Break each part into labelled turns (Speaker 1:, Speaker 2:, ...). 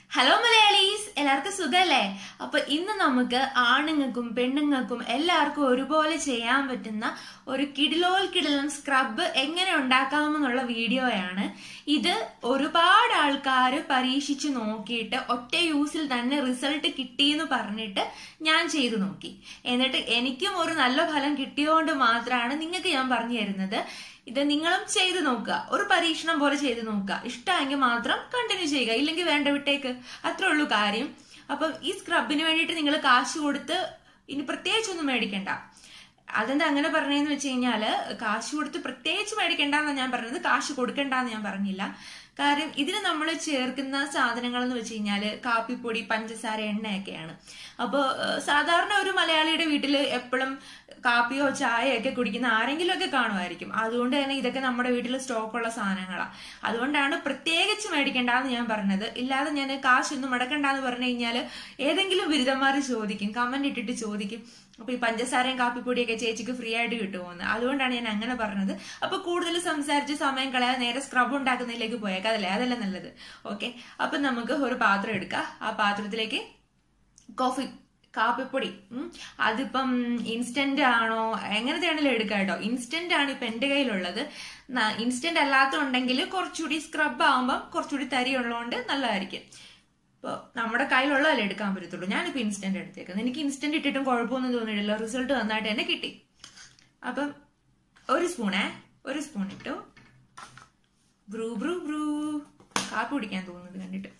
Speaker 1: Hello Malayalees എല്ലാവർക്കും സുഖല്ലേ അപ്പൊ ഇന്ന് നമുക്ക് ആണുങ്ങൾക്കും പെണ്ണുങ്ങൾക്കും എല്ലാവർക്കും ഒരുപോലെ ചെയ്യാൻ പറ്റുന്ന ഒരു കിടിലോൽ കിടിലൻ സ്ക്രബ് എങ്ങനെ ഉണ്ടാക്കാമെന്നുള്ള വീഡിയോയാണ് ഇത് ഒരുപാട് ആൾക്കാർ പരീക്ഷിച്ചു നോക്കിയിട്ട് ഒറ്റ യൂസിൽ തന്നെ റിസൾട്ട് കിട്ടിയെന്ന് പറഞ്ഞിട്ട് ഞാൻ ചെയ്തു നോക്കി എന്നിട്ട് എനിക്കും ഒരു നല്ല ഫലം കിട്ടിയതുകൊണ്ട് മാത്രമാണ് നിങ്ങൾക്ക് ഞാൻ പറഞ്ഞു തരുന്നത് ഇത് നിങ്ങളും ചെയ്തു നോക്കുക ഒരു പരീക്ഷണം പോലെ ചെയ്തു നോക്കുക ഇഷ്ടമെങ്കിൽ മാത്രം കണ്ടിന്യൂ ചെയ്യുക ഇല്ലെങ്കിൽ വേണ്ട വിട്ടേക്ക് അത്രേ ഉള്ളൂ കാര്യം അപ്പം ഈ സ്ക്രബിന് വേണ്ടിയിട്ട് നിങ്ങൾ കാശ് കൊടുത്ത് ഇനി പ്രത്യേകിച്ചൊന്നും മേടിക്കണ്ട അതെന്താ അങ്ങനെ പറഞ്ഞതെന്ന് വെച്ച് കഴിഞ്ഞാല് കാശ് കൊടുത്ത് പ്രത്യേകിച്ച് മേടിക്കണ്ടെന്നാണ് ഞാൻ പറഞ്ഞത് കാശ് കൊടുക്കണ്ടെന്ന് ഞാൻ പറഞ്ഞില്ല കാര്യം ഇതിന് നമ്മൾ ചേർക്കുന്ന സാധനങ്ങൾ എന്ന് വെച്ച് കഴിഞ്ഞാല് കാപ്പിപ്പൊടി പഞ്ചസാര എണ്ണയൊക്കെയാണ് അപ്പോൾ സാധാരണ ഒരു മലയാളിയുടെ വീട്ടിൽ എപ്പോഴും കാപ്പിയോ ചായയോ ഒക്കെ കുടിക്കുന്ന ആരെങ്കിലും ഒക്കെ കാണുമായിരിക്കും അതുകൊണ്ട് തന്നെ ഇതൊക്കെ നമ്മുടെ വീട്ടിൽ സ്റ്റോക്കുള്ള സാധനങ്ങളാണ് അതുകൊണ്ടാണ് പ്രത്യേകിച്ച് മേടിക്കേണ്ടെന്ന് ഞാൻ പറഞ്ഞത് ഇല്ലാതെ ഞാൻ കാശൊന്നും മുടക്കണ്ടെന്ന് പറഞ്ഞു കഴിഞ്ഞാൽ ഏതെങ്കിലും ബിരുദന്മാർ ചോദിക്കും കമന്റ് ഇട്ടിട്ട് ചോദിക്കും അപ്പൊ ഈ പഞ്ചസാരയും കാപ്പിപ്പൊടിയൊക്കെ ചേച്ചിക്ക് ഫ്രീ ആയിട്ട് കിട്ടുമോന്ന് അതുകൊണ്ടാണ് ഞാൻ അങ്ങനെ പറഞ്ഞത് അപ്പൊ കൂടുതൽ സംസാരിച്ച് സമയം കളയാതെ നേരെ സ്ക്രബ് ഉണ്ടാക്കുന്നതിലേക്ക് പോയേക്കാം അതല്ലേ അതല്ല നല്ലത് ഓക്കെ അപ്പൊ നമുക്ക് ഒരു പാത്രം എടുക്കാം ആ പാത്രത്തിലേക്ക് കോഫി കാപ്പിപ്പൊടി ഉം. അതിപ്പം ഇൻസ്റ്റന്റ് ആണോ എങ്ങനത്തെ ആണെങ്കിലും എടുക്കാം കേട്ടോ ഇൻസ്റ്റന്റ് ആണ് ഇപ്പൊ എന്റെ കയ്യിലുള്ളത് ഇൻസ്റ്റന്റ് അല്ലാത്തുണ്ടെങ്കിൽ കുറച്ചുകൂടി സ്ക്രബ് ആകുമ്പോൾ കുറച്ചുകൂടി തരി ഉള്ളതുകൊണ്ട് നല്ലതായിരിക്കും ഇപ്പോൾ നമ്മുടെ കയ്യിലുള്ളതല്ലേ എടുക്കാൻ പറ്റത്തുള്ളൂ ഞാനിപ്പോൾ ഇൻസ്റ്റന്റ് എടുത്തേക്കുന്നത് എനിക്ക് ഇൻസ്റ്റന്റ് ഇട്ടിട്ടും കുഴപ്പമൊന്നും തോന്നിയിട്ടില്ല റിസൾട്ട് നന്നായിട്ട് തന്നെ കിട്ടി അപ്പം ഒരു സ്പൂണേ ഒരു സ്പൂൺ ഇട്ടു ബ്രൂ ബ്രൂ ബ്രൂ കാപ്പി കുടിക്കാൻ തോന്നുന്നത് കണ്ടിട്ട്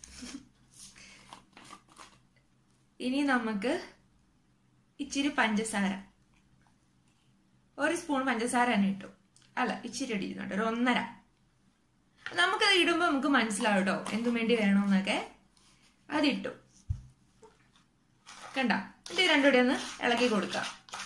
Speaker 1: ഇനി നമുക്ക് ഇച്ചിരി പഞ്ചസാര ഒരു സ്പൂൺ പഞ്ചസാര തന്നെ ഇട്ടു അല്ല ഇച്ചിരി ഇടുന്നുണ്ട് ഒരു ഒന്നര നമുക്കത് ഇടുമ്പോൾ നമുക്ക് മനസ്സിലാവും കേട്ടോ എന്തും വേണ്ടി വേണമെന്നൊക്കെ അതിട്ടു കണ്ട ഇത് രണ്ടുകൂടി ഒന്ന് ഇളക്കി കൊടുക്കാം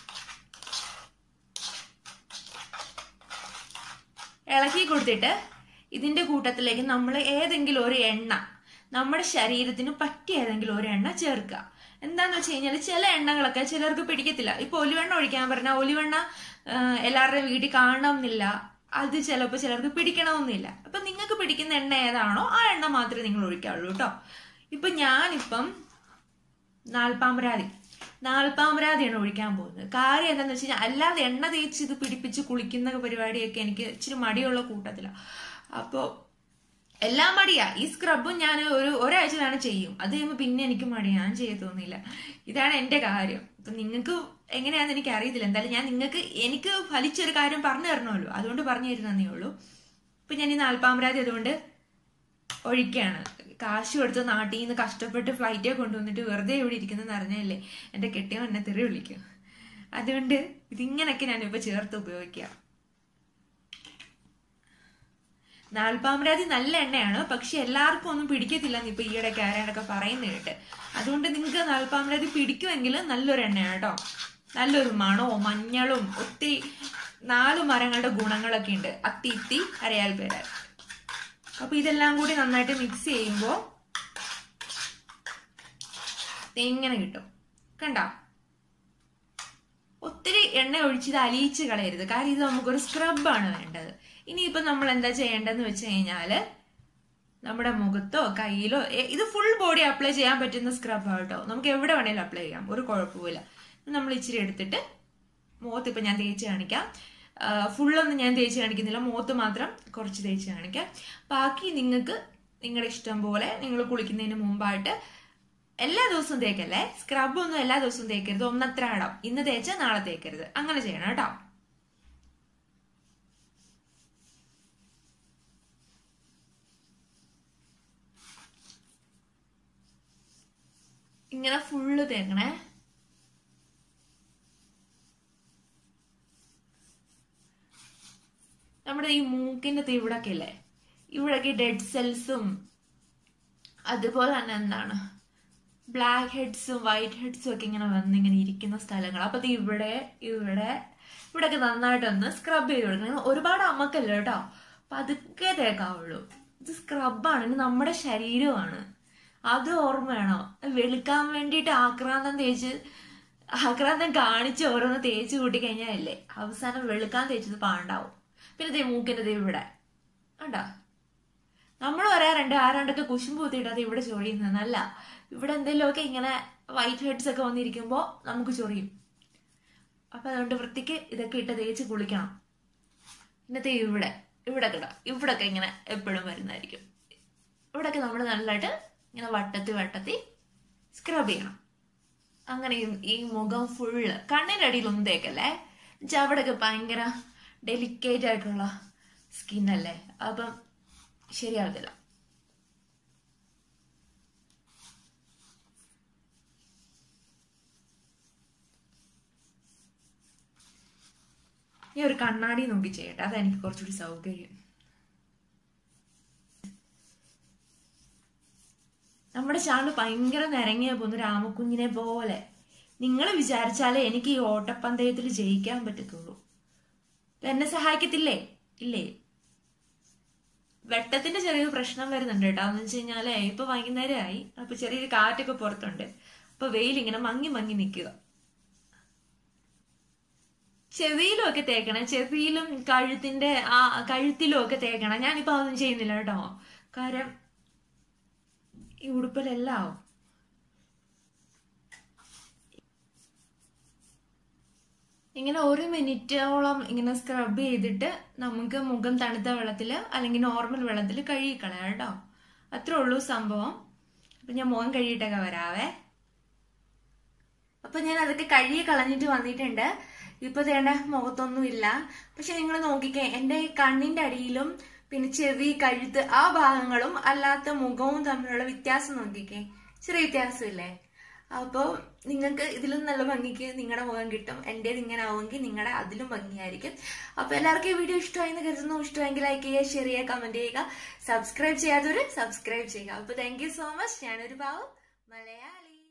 Speaker 1: ഇളക്കി കൊടുത്തിട്ട് ഇതിന്റെ കൂട്ടത്തിലേക്ക് നമ്മൾ ഏതെങ്കിലും ഒരു എണ്ണ നമ്മുടെ ശരീരത്തിന് പറ്റിയ ഏതെങ്കിലും ഒരു എണ്ണ ചേർക്കുക എന്താന്ന് വെച്ച് കഴിഞ്ഞാൽ ചില എണ്ണകളൊക്കെ ചിലർക്ക് പിടിക്കത്തില്ല ഇപ്പൊ ഒലിവെണ്ണ ഒഴിക്കാൻ പറഞ്ഞാൽ ഒലിവെണ്ണ ആ, എല്ലാവരുടെയും വീട്ടിൽ കാണണമെന്നില്ല അത് ചിലപ്പോൾ ചിലർക്ക് പിടിക്കണമെന്നില്ല അപ്പൊ നിങ്ങൾക്ക് പിടിക്കുന്ന എണ്ണ ഏതാണോ ആ എണ്ണ മാത്രമേ നിങ്ങൾ ഒഴിക്കാവുള്ളൂ കേട്ടോ ഇപ്പൊ ഞാനിപ്പം നാൽപ്പാമ്പരാതി നാൽപ്പാമ്പരാതിയാണ് ഒഴിക്കാൻ പോകുന്നത് കാര്യം എന്താണെന്ന് വെച്ച് കഴിഞ്ഞാൽ അല്ലാതെ എണ്ണ തേച്ച് ഇത് പിടിപ്പിച്ച് കുളിക്കുന്ന പരിപാടിയൊക്കെ എനിക്ക് ഇച്ചിരി മടിയുള്ള കൂട്ടത്തിലാണ് അപ്പോൾ എല്ലാം മടിയാ ഈ സ്ക്രബും ഞാൻ ഒരു ഒരാഴ്ച തന്നെ ചെയ്യും അത് കഴിയുമ്പോൾ പിന്നെ എനിക്ക് മടിയാ ഞാൻ ചെയ്തൊന്നുമില്ല ഇതാണ് എന്റെ കാര്യം ഇപ്പൊ നിങ്ങൾക്ക് എങ്ങനെയാണെന്ന് എനിക്ക് അറിയത്തില്ല എന്തായാലും ഞാൻ നിങ്ങൾക്ക് എനിക്ക് ഫലിച്ചൊരു കാര്യം പറഞ്ഞു തരണമല്ലോ അതുകൊണ്ട് പറഞ്ഞു തരുന്നതേ ഉള്ളൂ ഇപ്പൊ ഞാൻ ഈ നാൽപ്പാമ്പരാതി അതുകൊണ്ട് ഒഴിക്കാണ് കാശ് കൊടുത്ത് നാട്ടിൽ നിന്ന് കഷ്ടപ്പെട്ട് ഫ്ലൈറ്റേ കൊണ്ടുവന്നിട്ട് വെറുതെ ഇവിടെ ഇരിക്കുന്നതെന്ന് അറിഞ്ഞല്ലേ എന്റെ കെട്ടിയവൻ എന്നെ തെറി വിളിക്കും അതുകൊണ്ട് ഇതിങ്ങനൊക്കെ ഞാനിപ്പോ ചേർത്ത് ഉപയോഗിക്കാം നാൽപ്പാമരാതി നല്ല എണ്ണയാണ് പക്ഷെ എല്ലാവർക്കും ഒന്നും പിടിക്കത്തില്ല എന്ന് ഇപ്പൊ ഈയിടയ്ക്ക് ആരാണ്ടൊക്കെ പറയുന്ന കേട്ട് അതുകൊണ്ട് നിങ്ങൾക്ക് നാൽപ്പാമരാതി പിടിക്കുമെങ്കിൽ നല്ലൊരു എണ്ണയാണ് കേട്ടോ നല്ലൊരു മണവും മഞ്ഞളും ഒത്തിരി നാല് മരങ്ങളുടെ ഗുണങ്ങളൊക്കെ ഉണ്ട് അത്തി ഇത്തി അരയാൽ പേരാൽ അപ്പൊ ഇതെല്ലാം കൂടി നന്നായിട്ട് മിക്സ് ചെയ്യുമ്പോൾ ഇങ്ങനെ കിട്ടും കണ്ടോ ഒത്തിരി എണ്ണ ഒഴിച്ചത് അലിയിച്ച് കളയരുത് കാര്യം ഇത് നമുക്കൊരു സ്ക്രബാണ് വേണ്ടത് ഇനിയിപ്പോ നമ്മൾ എന്താ ചെയ്യേണ്ടതെന്ന് വെച്ച് കഴിഞ്ഞാല് നമ്മുടെ മുഖത്തോ കയ്യിലോ എ- ഇത് ഫുൾ ബോഡി അപ്ലൈ ചെയ്യാൻ പറ്റുന്ന സ്ക്രബാണ് കേട്ടോ നമുക്ക് എവിടെ വേണേലും അപ്ലൈ ചെയ്യാം ഒരു കുഴപ്പമില്ല നമ്മൾ ഇച്ചിരി എടുത്തിട്ട് മുഖത്ത് ഇപ്പൊ ഞാൻ തേച്ച് കാണിക്കാം ഫുള്ളൊന്നും ഞാൻ തേച്ച് കാണിക്കുന്നില്ല മുഖത്ത് മാത്രം കുറച്ച് തേച്ച് കാണിക്കാം ബാക്കി നിങ്ങൾക്ക് നിങ്ങളുടെ ഇഷ്ടം പോലെ നിങ്ങൾ കുളിക്കുന്നതിന് മുമ്പായിട്ട് എല്ലാ ദിവസവും തേക്കല്ലേ സ്ക്രബ് ഒന്നും എല്ലാ ദിവസവും തേക്കരുത് ഒന്നത്ര ഇടാം ഇന്ന് തേച്ചാൽ നാളെ തേക്കരുത് അങ്ങനെ ചെയ്യണം കേട്ടോ ഇങ്ങനെ ഫുള്ള് തേക്കണേ നമ്മുടെ ഈ മൂക്കിന്റെ ഇവിടൊക്കെ ഇല്ലേ ഇവിടൊക്കെ ഡെഡ് സെൽസും അതുപോലെ തന്നെ എന്താണ് ബ്ലാക്ക് ഹെഡ്സും വൈറ്റ് ഹെഡ്സും ഒക്കെ ഇങ്ങനെ വന്ന് ഇങ്ങനെ ഇരിക്കുന്ന സ്ഥലങ്ങൾ അപ്പൊ ദേ ഇവിടെ ഇവിടെ ഇവിടെയൊക്കെ നന്നായിട്ടൊന്ന് സ്ക്രബ് ചെയ്ത് കൊടുക്കണം ഒരുപാട് അമ്മക്കല്ല കേട്ടോ പതുക്കെ തേക്കാവുള്ളൂ ഇത് സ്ക്രബാണ് ഇത് നമ്മുടെ ശരീരമാണ് അത് ഓർമ്മ വേണോ വെളുക്കാൻ വേണ്ടിയിട്ട് ആക്രാന്തം തേച്ച് ആക്രാന്തം കാണിച്ച് ഓരോന്ന് തേച്ച് കൂട്ടി കഴിഞ്ഞാലല്ലേ അവസാനം വെളുക്കാൻ തേച്ചത് പാണ്ടാവും പിന്നെ ദേ മൂക്കിന്റെ ദേ ഇവിടെ കണ്ടോ നമ്മൾ പറയാറ് കണ്ട് ആരാണ്ടൊക്കെ കുശുമ്പ് കുത്തിയിട്ട് അത് ഇവിടെ ചൊറിയുന്നതല്ല ഇവിടെ എന്തെങ്കിലുമൊക്കെ ഇങ്ങനെ വൈറ്റ് ഹെഡ്സ് ഒക്കെ വന്നിരിക്കുമ്പോൾ നമുക്ക് ചൊറിയും അപ്പൊ അതുകൊണ്ട് വൃത്തിക്ക് ഇതൊക്കെ ഇട്ട് തേച്ച് കുളിക്കണം ഇന്നത്തെ ഇവിടെ ഇവിടെ കിട ഇവിടൊക്കെ ഇങ്ങനെ എപ്പോഴും വരുന്നതായിരിക്കും ഇവിടൊക്കെ നമ്മൾ നല്ലതായിട്ട് ഇങ്ങനെ വട്ടത്തി വട്ടത്തി സ്ക്രബ് ചെയ്യണം അങ്ങനെ ഈ- ഈ മുഖം ഫുള്ള് കണ്ണിന്റെ അടിയിലൊന്നും തേക്കല്ലേ എന്നുവെച്ചാൽ അവിടെയൊക്കെ ഭയങ്കര ഡെലിക്കേറ്റ് ആയിട്ടുള്ള സ്കിന്നല്ലേ അപ്പം ശരിയാകത്തില്ല ഈ ഒരു കണ്ണാടി നോക്കി ചെയ്യട്ടെ അതെനിക്ക് കുറച്ചുകൂടി സൗകര്യം നമ്മുടെ ചാനൽ ഭയങ്കര നിരങ്ങിയ പോന്നു രാമക്കുഞ്ഞിനെ പോലെ നിങ്ങൾ വിചാരിച്ചാലേ എനിക്ക് ഈ ഓട്ടപ്പന്തയത്തിൽ ജയിക്കാൻ പറ്റത്തുള്ളൂ ഇത് എന്നെ സഹായിക്കത്തില്ലേ ഇല്ലേ വെട്ടത്തിന്റെ ചെറിയൊരു പ്രശ്നം വരുന്നുണ്ട് കേട്ടോ എന്ന് വെച്ച് കഴിഞ്ഞാലേ ഇപ്പൊ വൈകുന്നേരമായി അപ്പൊ ചെറിയൊരു കാറ്റൊക്കെ പുറത്തുണ്ട് അപ്പൊ വെയിൽ ഇങ്ങനെ മങ്ങി മങ്ങി നിൽക്കുക ചെവിയിലും ഒക്കെ തേക്കണം ചെവിയിലും കഴുത്തിന്റെ ആ കഴുത്തിലും ഒക്കെ തേക്കണം ഞാനിപ്പോ അതൊന്നും ചെയ്യുന്നില്ല കേട്ടോ കാര്യം ഈ ഉടുപ്പിലെല്ലാം ആവും ഇങ്ങനെ ഒരു മിനിറ്റോളം ഇങ്ങനെ സ്ക്രബ് ചെയ്തിട്ട് നമുക്ക് മുഖം തണുത്ത വെള്ളത്തിൽ അല്ലെങ്കിൽ നോർമൽ വെള്ളത്തിൽ കഴുകിക്കളയാം കേട്ടോ അത്രേ ഉള്ളൂ സംഭവം അപ്പൊ ഞാൻ മുഖം കഴുകിയിട്ടൊക്കെ വരാവേ അപ്പൊ ഞാൻ അതൊക്കെ കഴുകി കളഞ്ഞിട്ട് വന്നിട്ടുണ്ട് ഇപ്പൊ തേണ്ട മുഖത്തൊന്നും ഇല്ല പക്ഷെ നിങ്ങൾ നോക്കിക്കേ എന്റെ കണ്ണിന്റെ അടിയിലും പിന്നെ ചെവി കഴുത്ത് ആ ഭാഗങ്ങളും അല്ലാത്ത മുഖവും തമ്മിലുള്ള വ്യത്യാസം നോക്കിക്കേ ചെറിയ വ്യത്യാസമില്ലേ അപ്പോൾ നിങ്ങൾക്ക് ഇതിലും നല്ല ഭംഗിക്ക് നിങ്ങളുടെ മുഖം കിട്ടും എൻ്റേത് ഇങ്ങനെ ആവുമെങ്കിൽ നിങ്ങളുടെ അതിലും ഭംഗിയായിരിക്കും അപ്പോൾ എല്ലാവർക്കും ഈ വീഡിയോ ഇഷ്ടമായെന്ന് കരുതുന്നു ഇഷ്ടമെങ്കിൽ ലൈക്ക് ചെയ്യുക ഷെയർ ചെയ്യുക കമന്റ് ചെയ്യുക സബ്സ്ക്രൈബ് ചെയ്യാത്തവർ സബ്സ്ക്രൈബ് ചെയ്യുക അപ്പോൾ താങ്ക് യു സോ മച്ച് ഞാനൊരു പാവം മലയാളി